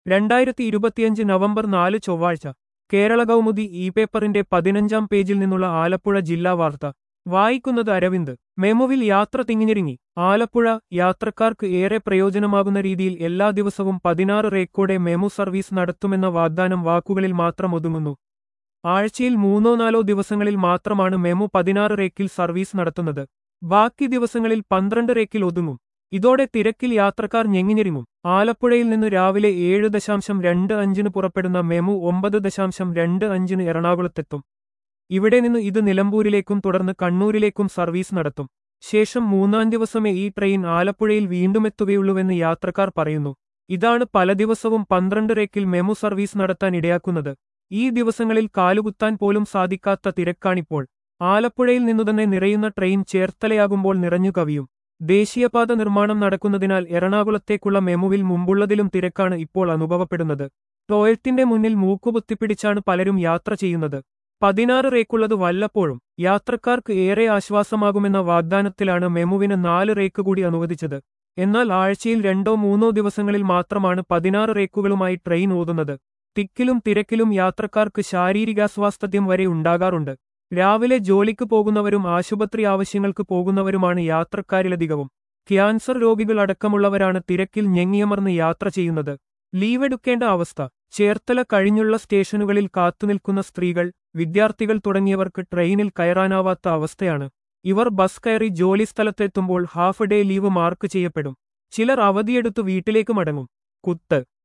രണ്ടായിരത്തി ഇരുപത്തിയഞ്ച് നവംബർ നാല് ചൊവ്വാഴ്ച കേരള കൗമുദി ഇ പേപ്പറിന്റെ പതിനഞ്ചാം പേജിൽ നിന്നുള്ള ആലപ്പുഴ ജില്ലാ വാർത്ത വായിക്കുന്നത് അരവിന്ദ് മെമുവിൽ യാത്ര തിങ്ങിഞ്ഞിരുങ്ങി ആലപ്പുഴ യാത്രക്കാർക്ക് ഏറെ പ്രയോജനമാകുന്ന രീതിയിൽ എല്ലാ ദിവസവും പതിനാറ് റേക്കോടെ മെമു സർവീസ് നടത്തുമെന്ന വാഗ്ദാനം വാക്കുകളിൽ മാത്രം ഒതുങ്ങുന്നു ആഴ്ചയിൽ മൂന്നോ നാലോ ദിവസങ്ങളിൽ മാത്രമാണ് മെമു പതിനാറ് റേക്കിൽ സർവീസ് നടത്തുന്നത് ബാക്കി ദിവസങ്ങളിൽ പന്ത്രണ്ട് റേക്കിൽ ഒതുങ്ങും ഇതോടെ തിരക്കിൽ യാത്രക്കാർ ഞെങ്ങിഞ്ഞിരിങ്ങും ആലപ്പുഴയിൽ നിന്ന് രാവിലെ ഏഴ് ദശാംശം രണ്ട് അഞ്ചിന് പുറപ്പെടുന്ന മെമു ഒമ്പത് ദശാംശം രണ്ട് അഞ്ചിന് എറണാകുളത്തെത്തും ഇവിടെ നിന്ന് ഇത് നിലമ്പൂരിലേക്കും തുടർന്ന് കണ്ണൂരിലേക്കും സർവീസ് നടത്തും ശേഷം മൂന്നാം ദിവസമേ ഈ ട്രെയിൻ ആലപ്പുഴയിൽ വീണ്ടുമെത്തുകയുള്ളൂവെന്ന് യാത്രക്കാർ പറയുന്നു ഇതാണ് പല ദിവസവും പന്ത്രണ്ട് റേക്കിൽ മെമു സർവീസ് നടത്താൻ ഇടയാക്കുന്നത് ഈ ദിവസങ്ങളിൽ കാലുകുത്താൻ പോലും സാധിക്കാത്ത തിരക്കാണിപ്പോൾ ആലപ്പുഴയിൽ നിന്നുതന്നെ നിറയുന്ന ട്രെയിൻ ചേർത്തലയാകുമ്പോൾ നിറഞ്ഞു കവിയും ദേശീയപാത നിർമ്മാണം നടക്കുന്നതിനാൽ എറണാകുളത്തേക്കുള്ള മെമുവിൽ മുമ്പുള്ളതിലും തിരക്കാണ് ഇപ്പോൾ അനുഭവപ്പെടുന്നത് ടോയ്ലറ്റിന്റെ മുന്നിൽ മൂക്കുപൊത്തിപ്പിടിച്ചാണ് പലരും യാത്ര ചെയ്യുന്നത് പതിനാറ് റേക്കുള്ളത് വല്ലപ്പോഴും യാത്രക്കാർക്ക് ഏറെ ആശ്വാസമാകുമെന്ന വാഗ്ദാനത്തിലാണ് മെമുവിന് നാല് റേക്ക് കൂടി അനുവദിച്ചത് എന്നാൽ ആഴ്ചയിൽ രണ്ടോ മൂന്നോ ദിവസങ്ങളിൽ മാത്രമാണ് പതിനാറ് റേക്കുകളുമായി ട്രെയിൻ ഓതുന്നത് തിക്കിലും തിരക്കിലും യാത്രക്കാർക്ക് ശാരീരികാസ്വാസ്ഥ്യം വരെ ഉണ്ടാകാറുണ്ട് രാവിലെ ജോലിക്ക് പോകുന്നവരും ആശുപത്രി ആവശ്യങ്ങൾക്ക് പോകുന്നവരുമാണ് യാത്രക്കാരിലധികവും ക്യാൻസർ രോഗികൾ അടക്കമുള്ളവരാണ് തിരക്കിൽ ഞെങ്ങിയമർന്ന് യാത്ര ചെയ്യുന്നത് ലീവെടുക്കേണ്ട അവസ്ഥ ചേർത്തല കഴിഞ്ഞുള്ള സ്റ്റേഷനുകളിൽ കാത്തുനിൽക്കുന്ന സ്ത്രീകൾ വിദ്യാർത്ഥികൾ തുടങ്ങിയവർക്ക് ട്രെയിനിൽ കയറാനാവാത്ത അവസ്ഥയാണ് ഇവർ ബസ് കയറി ജോലിസ്ഥലത്തെത്തുമ്പോൾ ഹാഫ് ഡേ ലീവ് മാർക്ക് ചെയ്യപ്പെടും ചിലർ അവധിയെടുത്തു വീട്ടിലേക്ക് മടങ്ങും കുത്ത്